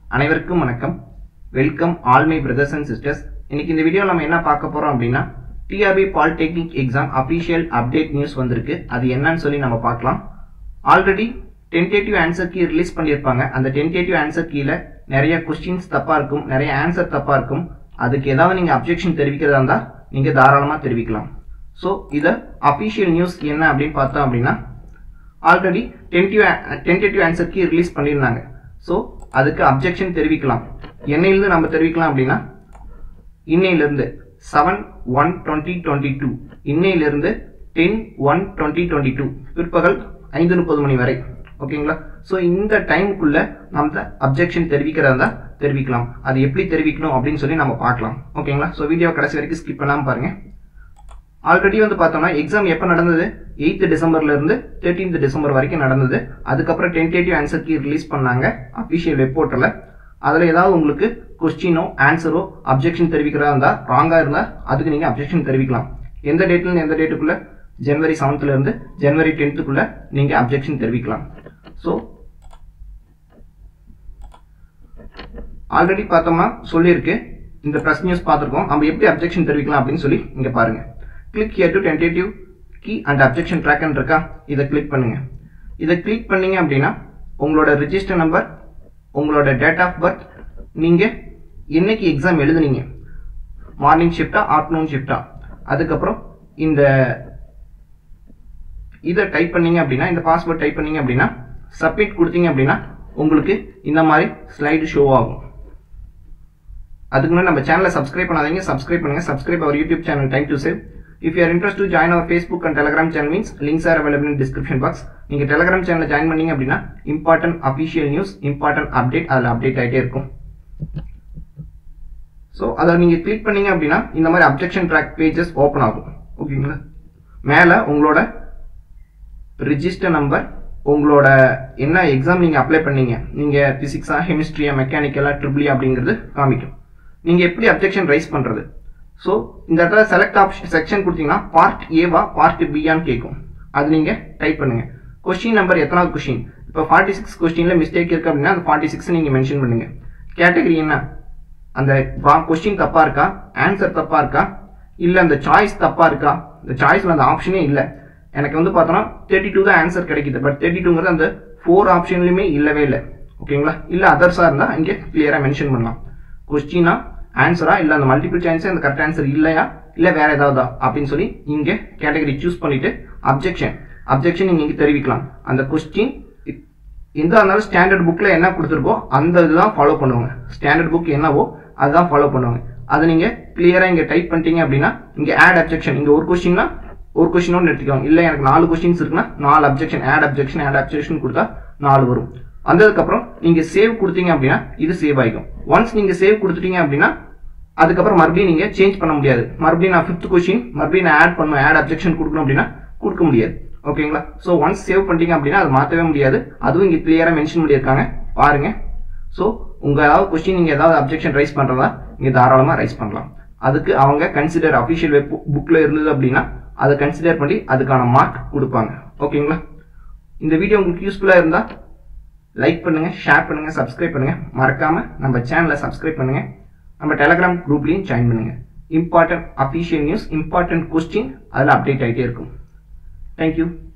அனைவருக்கும் வணக்கம் welcome all my brothers and sisters இன்னைக்கு இந்த வீடியோ நம்ம என்ன பார்க்க போறோம் அப்படின்னா TRB polytechnic exam official update news வந்திருக்கு அது என்னன்னு சொல்லி நம்ம பார்க்கலாம் already tentative answer key release பண்ணியிருப்பாங்க அந்த டென்டேட்டிவ் ஆன்சர் கீழ நிறைய கொஸ்டின்ஸ் தப்பா இருக்கும் நிறைய ஆன்சர் தப்பா இருக்கும் அதுக்கு ஏதாவது நீங்க அப்ஜெக்ஷன் தெரிவிக்கிறதா இருந்தா நீங்க தாராளமா தெரிவிக்கலாம் ஸோ இதை அபிஷியல் நியூஸ் என்ன அப்படின்னு பார்த்தோம் அப்படின்னா already tentative tentative answer key release பண்ணியிருந்தாங்க ஸோ அதுக்கு அப்ஜெக்ஷன் தெரிவிக்கலாம் என்னையிலிருந்து நம்ம தெரிவிக்கலாம் அப்படின்னா இன்னையிலிருந்து seven one twenty twenty two இன்னையிலிருந்து ten one twenty twenty two பிற்பகல் ஐந்து முப்பது மணி வரை ஓகேங்களா ஸோ இந்த டைமுக்குள்ள நம்ம அப்ஜெக்ஷன் தெரிவிக்கிறதா இருந்தா தெரிவிக்கலாம் அது எப்படி தெரிவிக்கணும் அப்படின்னு சொல்லி நம்ம பார்க்கலாம் ஓகேங்களா ஸோ வீடியோ கடைசி வரைக்கும் ஸ்கிப் பண்ணாமல் பாருங்க ஆல்ரெடி வந்து பார்த்தோம்னா எக்ஸாம் எப்போ நடந்தது எயித்து டிசம்பர்ல இருந்து தேர்ட்டீன்த் டிசம்பர் வரைக்கும் நடந்தது அதுக்கப்புறம் டென்டேட்டிவ் ஆன்சர் கீ ரிலீஸ் பண்ணாங்க அஃபிஷியல் வெப் போர்ட்டலில் அதில் ஏதாவது உங்களுக்கு கொஸ்டினோ ஆன்சரோ அப்ஜெக்ஷன் தெரிவிக்கிறதா இருந்தால் ராங்காக இருந்தால் அதுக்கு நீங்கள் அப்ஜெக்ஷன் தெரிவிக்கலாம் எந்த டேட்லேருந்து எந்த டேட்டுக்குள்ளே ஜனவரி செவன்த்லேருந்து ஜனவரி டென்த்துக்குள்ளே நீங்கள் அப்ஜெக்ஷன் தெரிவிக்கலாம் ஸோ ஆல்ரெடி பார்த்தோம்னா சொல்லியிருக்கு இந்த ப்ரெஸ் நியூஸ் பார்த்துருக்கோம் நம்ம எப்படி அப்ஜெக்ஷன் தெரிவிக்கலாம் அப்படின்னு சொல்லி இங்கே பாருங்க click here to tentative key and objection ட்ராக்னு இருக்கா இதை கிளிக் பண்ணுங்க இதை கிளிக் பண்ணீங்க அப்படின்னா உங்களோட ரிஜிஸ்டர் நம்பர் உங்களோட டேட் ஆஃப் பர்த் நீங்கள் என்னைக்கு எக்ஸாம் எழுதுனீங்க மார்னிங் ஷிஃப்டா ஆஃப்டர்நூன் ஷிஃப்டா அதுக்கப்புறம் இந்த இதை டைப் பண்ணீங்க அப்படின்னா இந்த பாஸ்வேர்ட் டைப் பண்ணீங்க அப்படின்னா சப்மிட் கொடுத்தீங்க அப்படின்னா உங்களுக்கு இந்த மாதிரி ஸ்லைடு ஷோ ஆகும் அதுக்கு முன்னாடி நம்ம சேனலை சப்ஸ்கிரைப் பண்ணாதீங்க சப்ஸ்கிரைப் பண்ணுங்க subscribe our YouTube channel time to save if you are interest to join our Facebook and Telegram channel means links are available in description box நீங்க டெலகிராம் சேனல் ஜாயின் பண்ணீங்க அப்படின்னா important official news important update அதில் update ஆகிட்டே இருக்கும் so அதை நீங்கள் click பண்ணீங்க அப்படின்னா இந்த மாதிரி அப்ஜெக்ஷன் ட்ராக் பேஜஸ் ஓப்பன் ஆகும் ஓகேங்களா மேலே உங்களோட ரிஜிஸ்டர் நம்பர் உங்களோட என்ன எக்ஸாம் நீங்கள் அப்ளை பண்ணீங்க நீங்கள் ஃபிசிக்ஸா கெமிஸ்ட்ரியா மெக்கானிக்கலா ட்ரிபிளி அப்படிங்கிறது காமிக்கும் நீங்கள் எப்படி அப்ஜெக்ஷன் ரைஸ் பண்ணுறது ஸோ இந்த இடத்துல செலக்ட் ஆப்ஷன் செக்ஷன் கொடுத்தீங்கன்னா பார்ட் ஏவா பார்ட் பியான்னு கேட்கும் அது நீங்கள் டைப் பண்ணுங்க கொஸ்டின் நம்பர் எத்தனாவது கொஸ்டின் இப்போ ஃபார்ட்டி சிக்ஸ் கொஸ்டினில் மிஸ்டேக் இருக்குது அப்படின்னா அந்த ஃபார்ட்டி சிக்ஸ் நீங்கள் மென்ஷன் பண்ணுங்க கேட்டகரி என்ன அந்த கொஸ்டின் தப்பாக இருக்கா ஆன்சர் தப்பாக இருக்கா இல்லை அந்த சாய்ஸ் தப்பாக இருக்கா இந்த சாய்ஸில் அந்த ஆப்ஷனே இல்லை எனக்கு வந்து பார்த்தோன்னா தேர்ட்டி டூ தான் ஆன்சர் கிடைக்குது பட் தேர்ட்டி டூங்கிறது அந்த ஃபோர் ஆப்ஷன்லையுமே இல்லவே இல்லை ஓகேங்களா இல்லை அதர்ஸாக இருந்தால் இங்கே கிளியராக மென்ஷன் பண்ணலாம் கொஸ்டினா ஆன்சரா இல்லை அந்த மல்டிபிள் சாய்ஸே அந்த கரெக்ட் ஆன்சர் இல்லையா இல்லை வேற ஏதாவதா அப்படின்னு சொல்லி இங்கே கேட்டகரி சூஸ் பண்ணிட்டு அப்ஜெக்ஷன் அப்ஜெக்ஷன் நீங்கள் இங்கே தெரிவிக்கலாம் அந்த கொஸ்டின் எந்த இருந்தாலும் ஸ்டாண்டர்ட் புக்கில் என்ன கொடுத்துருக்கோ அந்த இதுதான் ஃபாலோ பண்ணுவாங்க ஸ்டாண்டர்ட் புக் என்னவோ அதுதான் ஃபாலோ பண்ணுவாங்க அதை நீங்கள் கிளியராக இங்கே டைப் பண்ணிட்டீங்க அப்படின்னா இங்கே ஆட் அப்ஜெக்ஷன் இங்கே ஒரு கொஸ்டின்னா ஒரு கொஸ்டினோட எடுத்துக்கோங்க இல்லை எனக்கு நாலு கொஸ்டின்ஸ் இருக்குன்னா நாலு objection add objection add objection கொடுத்தா நாலு வரும் வந்ததுக்கப்புறம் நீங்கள் சேவ் கொடுத்தீங்க அப்படின்னா இது சேவ் ஆகிக்கும் ஒன்ஸ் நீங்கள் சேவ் கொடுத்துட்டீங்க அப்படின்னா அதுக்கப்புறம் மறுபடியும் நீங்கள் சேஞ்ச் பண்ண முடியாது மறுபடியும் நான் ஃபிஃப்த் கொஸ்டின் மறுபடியும் நான் ஆட் பண்ணணும் ஆட் அப்ஜெக்ஷன் கொடுக்கணும் அப்படின்னா கொடுக்க முடியாது ஓகேங்களா ஸோ ஒன்ஸ் சேவ் பண்ணிட்டீங்க அப்படின்னா அது மாற்றவே முடியாது அதுவும் இங்கே கிளியராக மென்ஷன் பண்ணியிருக்காங்க பாருங்க ஸோ உங்கள் ஏதாவது கொஸ்டின் நீங்கள் ஏதாவது அப்ஜெக்ஷன் ரைஸ் பண்ணுறதா நீங்கள் தாராளமாக ரைஸ் பண்ணலாம் அதுக்கு அவங்க கன்சிடர் அஃபிஷியல் வெப் புக்கில் இருந்தது அப்படின்னா அதை கன்சிடர் பண்ணி அதுக்கான மார்க் கொடுப்பாங்க ஓகேங்களா இந்த வீடியோ உங்களுக்கு யூஸ்ஃபுல்லாக இருந்தால் லைக் பண்ணுங்கள் ஷேர் பண்ணுங்கள் சப்ஸ்கிரைப் பண்ணுங்கள் மறக்காமல் நம்ம சேனலை சப்ஸ்கிரைப் பண்ணுங்கள் நம்ம டெலகிராம் குரூப்லேயும் ஜாயின் பண்ணுங்கள் important official news important question அதில் அப்டேட் ஆகிட்டே இருக்கும் தேங்க்யூ